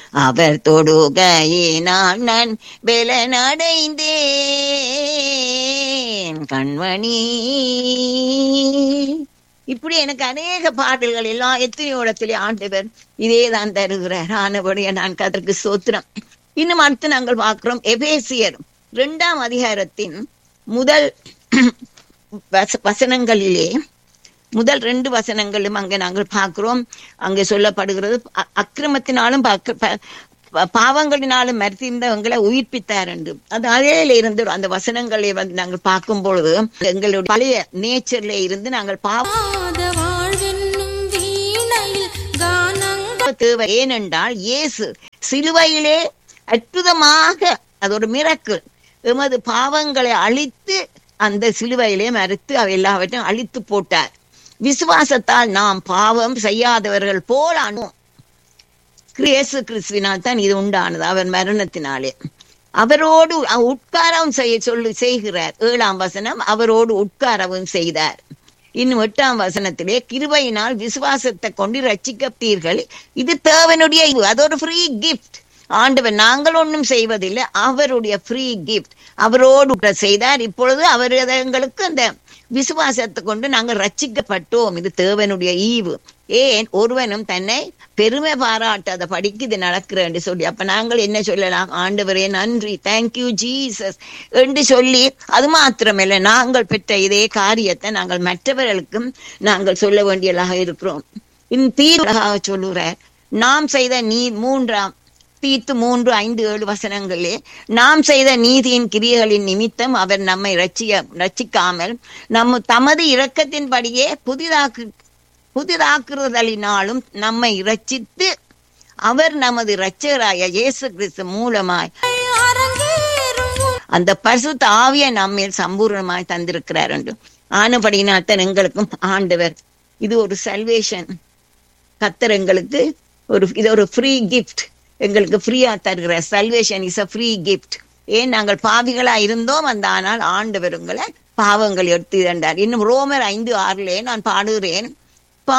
அவர் தொடுகையினால் நான் பலனடைந்தேன் கண்மணி இப்படி எனக்கு அநேக பாடல்கள் எல்லாம் எத்தனையோ இடத்திலே ஆண்டவர் இதே தான் தருகிறார் ஆனபடிய நான் கதற்கு சோத்திரம் இன்னும் அடுத்து நாங்கள் பார்க்கிறோம் எபேசியர் இரண்டாம் அதிகாரத்தின் முதல் வச- வசனங்களிலே முதல் ரெண்டு வசனங்களும் அங்கே நாங்கள் பார்க்கிறோம் அங்கே சொல்லப்படுகிறது அ- அக்கிரமத்தினாலும் பாக்க- ப- ப- பாவங்களினாலும் மறுத்திருந்தவங்களை உயிர்ப்பித்தார் என்று அது அதிலே இருந்து அந்த வசனங்களை வந்து நாங்கள் பார்க்கும் பொழுது எங்களுடைய பழைய நேச்சர்ல இருந்து நாங்கள் பாவ ஆத வாழ்வென்னும் வீணையில் கானங்கள் தேவை ஏனென்றால் இயேசு சிலுவையிலே அற்புதமாக அது ஒரு மிரக்கு எமது பாவங்களை அழித்து அந்த சிலுவையிலே மறுத்து அவை எல்லாவற்றையும் அழித்து போட்டார் விசுவாசத்தால் நாம் பாவம் செய்யாதவர்கள் போல் ஆனோம் இயேசு கிறிஸ்துவினால் தான் இது உண்டானது அவர் மரணத்தினாலே அவரோடு அ- உட்காரவும் செய்ய சொல்லி செய்கிறார் ஏழாம் வசனம் அவரோடு உட்காரவும் செய்தார் இன்னும் எட்டாம் வசனத்திலே கிருபையினால் விசுவாசத்தை கொண்டு ரட்சிக்கப்பட்டீர்கள் இது தேவனுடைய ஈவு. அது ஒரு ஃப்ரீ கிஃப்ட் ஆண்டவர் நாங்கள் ஒன்றும் செய்வதில்லை அவருடைய ஃப்ரீ கிஃப்ட் அவரோடு கூட செய்தார் இப்பொழுது அவர் அதை எங்களுக்கு அந்த விசுவாசத்தை கொண்டு நாங்கள் ரட்சிக்கப்பட்டோம் இது தேவனுடைய ஈவு ஏன் ஒருவனும் தன்னை பெருமை பாராட்டாத படிக்கு இது நடக்கிற என்று சொல்லி அப்ப நாங்கள் என்ன சொல்லலாம் ஆண்டவரே நன்றி தேங்க்யூ ஜீசஸ் என்று சொல்லி அது மாத்திரமில்லை நாங்கள் பெற்ற இதே காரியத்தை நாங்கள் மற்றவர்களுக்கும் நாங்கள் சொல்ல வேண்டியதாக இருக்கிறோம் இன் தீர்வாக சொல்லுகிறார் நாம் செய்த நீ மூன்றாம் தீத்து மூன்று ஐந்து ஏழு வசனங்களே நாம் செய்த நீதியின் கிரியைகளின் நிமித்தம் அவர் நம்மை ரட்சிய ரட்சிக்காமல் நம்ம தமது இரக்கத்தின்படியே புதிதாக்கு புதிதாக்குறதலினாலும் நம்மை இரட்சித்து அவர் நமது இரட்சகராய இயேசு கிறிஸ்து மூலமாய் அரங்கேறும் அந்த பரிசுத்த ஆவியை நம்மேல் சம்பூர்ணமாய் தந்திருக்கிறார் என்று ஆனபடினால்தான் எங்களுக்கும் ஆண்டவர் இது ஒரு சல்வேஷன் கத்தர் எங்களுக்கு ஒரு இது ஒரு ஃப்ரீ கிஃப்ட் எங்களுக்கு ஃப்ரீயா தருகிற salvation is a free gift ஏன் நாங்கள் பாவிகளா இருந்தோம் அந்த ஆனால் ஆண்டவர் உங்களை பாவங்கள் எடுத்து தந்தார் இன்னும் ரோமர் ஐந்து ஆறிலே நான் பாடுகிறேன்